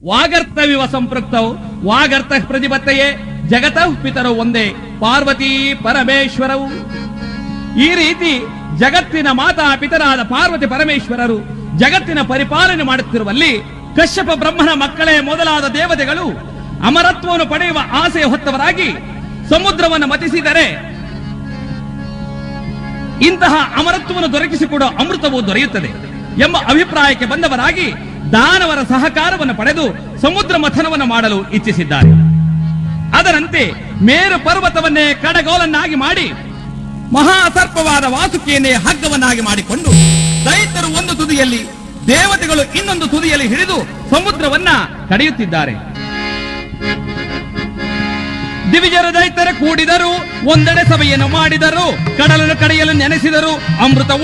ವಾಗರ್ತವಿವ ಸಂಪೃಕ್ತವು ವಾಗರ್ತ ಪ್ರತಿಪತ್ತೆಯೇ ಜಗತಃ ಪಿತರು ಒಂದೇ ಪಾರ್ವತಿ ಪರಮೇಶ್ವರವು ಈ ರೀತಿ ಜಗತ್ತಿನ ಮಾತಾ ಪಿತರಾದ ಪಾರ್ವತಿ ಪರಮೇಶ್ವರರು ಜಗತ್ತಿನ ಪರಿಪಾಲನೆ ಮಾಡುತ್ತಿರುವಲ್ಲಿ ಕಶ್ಯಪ ಬ್ರಹ್ಮನ ಮಕ್ಕಳೇ ಮೊದಲಾದ ದೇವತೆಗಳು ಅಮರತ್ವವನ್ನು ಪಡೆಯುವ ಆಸೆ ಹೊತ್ತವರಾಗಿ ಸಮುದ್ರವನ್ನು ಮತಿಸಿದರೆ ಇಂತಹ ಅಮರತ್ವವನ್ನು ದೊರಕಿಸಿಕೊಡುವ ಅಮೃತವು ದೊರೆಯುತ್ತದೆ ಎಂಬ ಅಭಿಪ್ರಾಯಕ್ಕೆ ಬಂದವರಾಗಿ ದಾನವರ ಸಹಕಾರವನ್ನು ಪಡೆದು ಸಮುದ್ರ ಮಥನವನ್ನು ಮಾಡಲು ಇಚ್ಛಿಸಿದ್ದಾರೆ ಅದರಂತೆ ಮೇರು ಪರ್ವತವನ್ನೇ ಕಡಗೋಲನ್ನಾಗಿ ಮಾಡಿ ಮಹಾಸರ್ಪವಾದ ವಾಸುಕಿಯನ್ನೇ ಹಗ್ಗವನ್ನಾಗಿ ಮಾಡಿಕೊಂಡು ದೈತ್ಯರು ಒಂದು ತುದಿಯಲ್ಲಿ ದೇವತೆಗಳು ಇನ್ನೊಂದು ತುದಿಯಲ್ಲಿ ಹಿಡಿದು ಸಮುದ್ರವನ್ನ ಕಡಿಯುತ್ತಿದ್ದಾರೆ ದಿವಿಜರ ದೈತ್ಯರ ಕೂಡಿದರು ಒಂದೆಡೆ ಸಭೆಯನ್ನು ಮಾಡಿದರು ಕಡಲನ್ನು ಕಡೆಯಲು ನೆನೆಸಿದರು ಅಮೃತ